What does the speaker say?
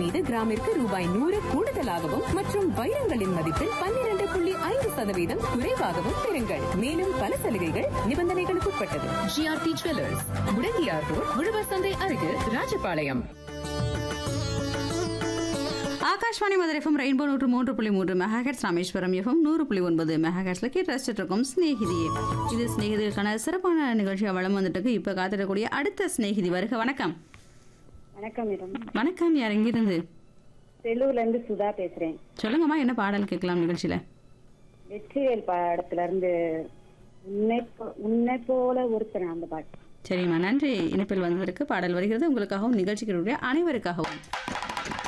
மீது கிராமிற்கு ரூபாய் நூறு கூடுதலாகவும் மற்றும் வைரங்களின் மதிப்பில் பன்னிரண்டு புள்ளி ஐந்து சதவீதம் குறைவாகவும் பெறுங்கள் மேலும் பல சலுகைகள் நிபந்தனைகளுக்கு உட்பட்டது ஜிஆர்டி ஜுவல்லர்ஸ் முடங்கியார் ரோட் உழவர் சந்தை அருகில் ராஜபாளையம் ஆகாஷ்வாணி மதுரை எஃப்எம் ரெயின்போ நூற்று மூன்று புள்ளி மூன்று மெகாஹெட்ஸ் ராமேஸ்வரம் எஃப்எம் நூறு புள்ளி ஒன்பது மெகாஹெட்ஸ்ல கேட்டு ரசிச்சுட்டு இருக்கோம் ஸ்நேகிதியே இது ஸ்நேகிதிகளுக்கான சிறப்பான நிகழ்ச்சியாக வளம் வந்துட்டு இருக்கு. இப்ப காத்திடக்கூடிய அடுத்த ஸ்நேகிதி வருக வணக்கம் வணக்கம் மேடம் வணக்கம் யார் எங்கிருந்து செல்லூர்ல இருந்து சுதா பேசுறேன் சொல்லுங்கம்மா என்ன பாடல் கேட்கலாம் நிகழ்ச்சியில வெற்றிவேல் படத்துல இருந்து உன்னை போ- உன்னை போல ஒருத்தன் அந்த பாட்டு சரிம்மா நன்றி இணைப்பில் வந்ததற்கு பாடல் வருகிறது உங்களுக்காகவும் நிகழ்ச்சிகளுடைய அனைவருக்காகவும்